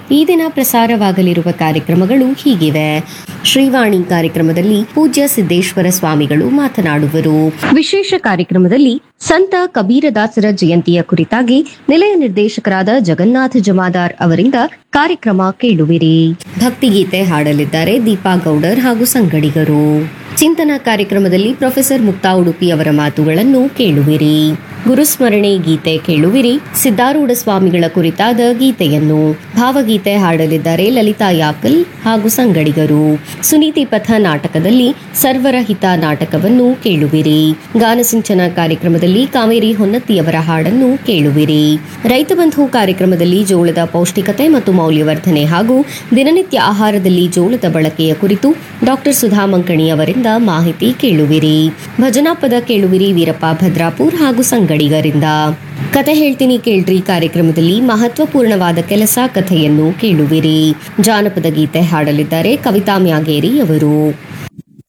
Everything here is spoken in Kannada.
ಈ ದಿನ ಪ್ರಸಾರವಾಗಲಿರುವ ಕಾರ್ಯಕ್ರಮಗಳು ಹೀಗಿವೆ ಶ್ರೀವಾಣಿ ಕಾರ್ಯಕ್ರಮದಲ್ಲಿ ಪೂಜ್ಯ ಸಿದ್ದೇಶ್ವರ ಸ್ವಾಮಿಗಳು ಮಾತನಾಡುವರು ವಿಶೇಷ ಕಾರ್ಯಕ್ರಮದಲ್ಲಿ ಸಂತ ಕಬೀರದಾಸರ ಜಯಂತಿಯ ಕುರಿತಾಗಿ ನಿಲಯ ನಿರ್ದೇಶಕರಾದ ಜಗನ್ನಾಥ ಜಮಾದಾರ್ ಅವರಿಂದ ಕಾರ್ಯಕ್ರಮ ಕೇಳುವಿರಿ ಭಕ್ತಿಗೀತೆ ಹಾಡಲಿದ್ದಾರೆ ದೀಪಾ ಗೌಡರ್ ಹಾಗೂ ಸಂಗಡಿಗರು ಚಿಂತನ ಕಾರ್ಯಕ್ರಮದಲ್ಲಿ ಪ್ರೊಫೆಸರ್ ಮುಕ್ತಾ ಉಡುಪಿ ಅವರ ಮಾತುಗಳನ್ನು ಕೇಳುವಿರಿ ಗುರುಸ್ಮರಣೆ ಗೀತೆ ಕೇಳುವಿರಿ ಸಿದ್ದಾರೂಢ ಸ್ವಾಮಿಗಳ ಕುರಿತಾದ ಗೀತೆಯನ್ನು ಭಾವಗೀತೆ ಹಾಡಲಿದ್ದಾರೆ ಲಲಿತಾ ಯಾಕಲ್ ಹಾಗೂ ಸಂಗಡಿಗರು ಸುನೀತಿ ಪಥ ನಾಟಕದಲ್ಲಿ ಸರ್ವರ ಹಿತ ನಾಟಕವನ್ನು ಕೇಳುವಿರಿ ಗಾನಸಿಂಚನ ಕಾರ್ಯಕ್ರಮದಲ್ಲಿ ಕಾವೇರಿ ಹೊನ್ನತ್ತಿಯವರ ಹಾಡನ್ನು ಕೇಳುವಿರಿ ರೈತ ಬಂಧು ಕಾರ್ಯಕ್ರಮದಲ್ಲಿ ಜೋಳದ ಪೌಷ್ಟಿಕತೆ ಮತ್ತು ಮೌಲ್ಯವರ್ಧನೆ ಹಾಗೂ ದಿನನಿತ್ಯ ಆಹಾರದಲ್ಲಿ ಜೋಳದ ಬಳಕೆಯ ಕುರಿತು ಡಾಕ್ಟರ್ ಸುಧಾ ಮಂಕಣಿ ಅವರಿಂದ ಮಾಹಿತಿ ಕೇಳುವಿರಿ ಭಜನಾ ಪದ ಕೇಳುವಿರಿ ವೀರಪ್ಪ ಭದ್ರಾಪುರ್ ಹಾಗೂ ಸಂಗಡಿಗರಿಂದ ಕತೆ ಹೇಳ್ತೀನಿ ಕೇಳ್ರಿ ಕಾರ್ಯಕ್ರಮದಲ್ಲಿ ಮಹತ್ವಪೂರ್ಣವಾದ ಕೆಲಸ ಕಥೆಯನ್ನು ಕೇಳುವಿರಿ ಜಾನಪದ ಗೀತೆ ಹಾಡಲಿದ್ದಾರೆ ಕವಿತಾ ಮ್ಯಾಗೇರಿ ಅವರು